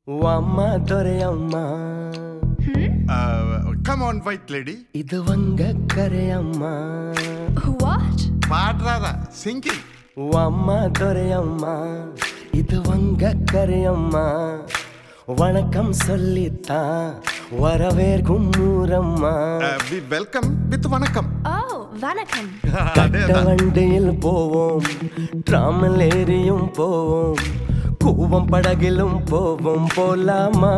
ఓ అమ్మ దొరయమ్మ come on white lady ఇది వంగ కరెయమ్మ What? పాడరాదా సింకింగ్ ఓ అమ్మ దొరయమ్మ இது வங்க கரையம்மா வணக்கம் சொல்லித்தான் வரவேற்கும் ஊரம்மா we welcome with vanakkam Oh, Vanakkam. అదే கட்ட வண்டியில் போவோம் டிராமல் ஏறியும் போவோம் கூவம் படகிலும் போவோம் போலாமா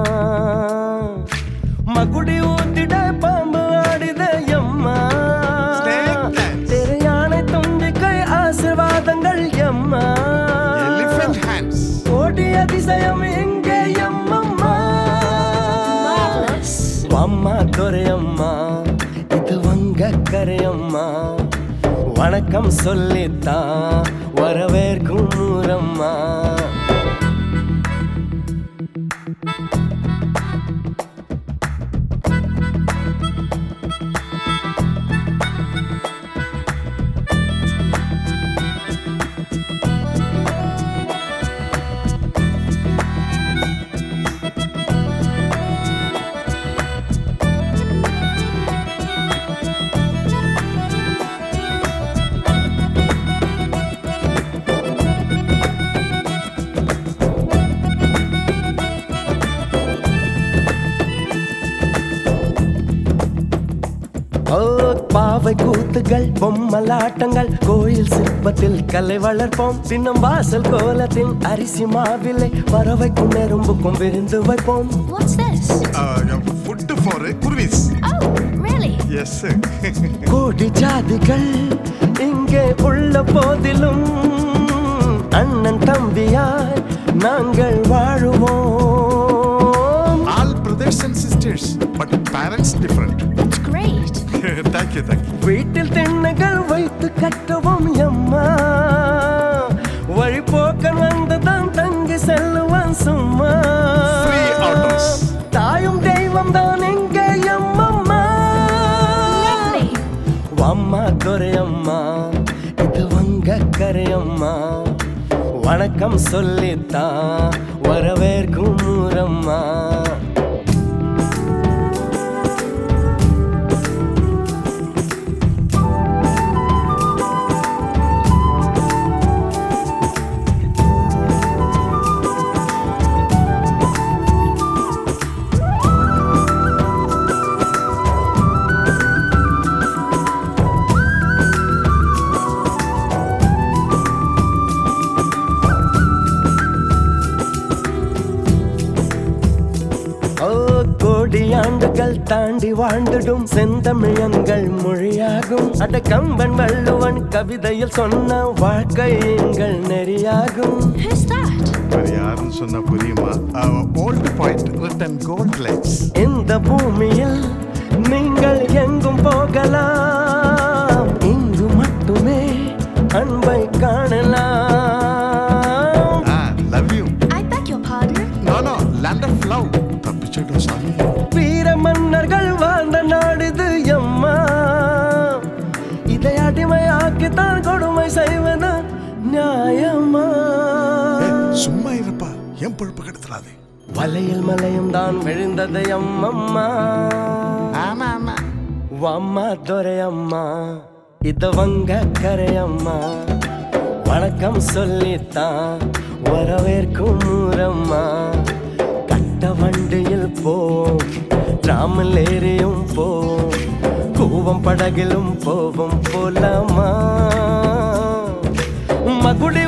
மகுடி ஊத்திட பாம்பு ஆடித எம்மா Snake dance. தெரியானை தும்பிக்கை ஆசிர்வாதங்கள் எம்மா ఎలిఫెంట్ హ్యాండ్స్ ஓடி அதிசயம் எங்கே எம்மம்மா Marvelous. அம்மா துரையம்மா இது வங்க கரையம்மா வணக்கம் சொல்லித்தான் வரவேற்கும் ஊரம்மா ஓ பாவை கூத்துகள் பொம்மலாட்டங்கள் கோயில் சிற்பத்தில் கலை வளர்ப்போம் தின்னம் வாசல் கோலத்தின் அரிசி மாவிலை பறவைக்கும் நெரும்புக்கும் விருந்து வைப்போம் What's this? ఫుడ్ ఫర్ కుర్వీస్ Oh, really? ఎస్ கோடி ஜாதிகள் இங்கே உள்ள போதிலும் அண்ணன் தம்பியாய் நாங்கள் வாழுவோம் all brothers and sisters but parents different It's great. Thank you thank you வீட்டில் திண்ணைகள் வைத்து கட்டுவோம் எம்மா வழிபோக்கன் வந்துதான் தங்கி செல்லுவான் சும்மா Free outdoors. தாயும் தெய்வம் தான் எங்க எம்மம்மா Lovely. அம்மா துரையம்மா இது வங்க கரையம்மா வணக்கம் சொல்லித்தான் வரவேற்கும் ஊரம்மா ஓ கோடி ஆண்டுகள் தாண்டி வாழ்ந்திடும் செந்தமிழங்கள் மொழியாகும் அட கம்பன் வள்ளுவன் கவிதையில் சொன்ன வாழ்க்கை எங்கள் நெறியாகும் Who's that? మరి யாருன்னு சொன்னா புரியுமா old point return gold lights இந்த பூமியில் நீங்கள் எங்கும் போகலாம் இங்கு மட்டுமே அன்பை காணலாம் love you I beg your pardon? No no land of love తప్పించడం స్వామి வீர மன்னர்கள் வாழ்ந்த நாடுது எம்மா இதை அடிமையாக்கித்தான் கொடுமை செய்வது நியாயமா சும்மா இருப்பா என் பொழுப்பு கெடுத்துடாதே வலையில் மலையும் தான் விழுந்தது அம்மம்மா ஆமா ஆமா அம்மா துரையம்மா இது வங்க கரையம்மா வணக்கம் சொல்லித்தான் வரவேற்கும் ஊரம்மா கட்ட வண்டியில் போவோம் டிராமல் ஏறியும் போவோம் கூவம் படகிலும் போவோம் போலாமா மகுடி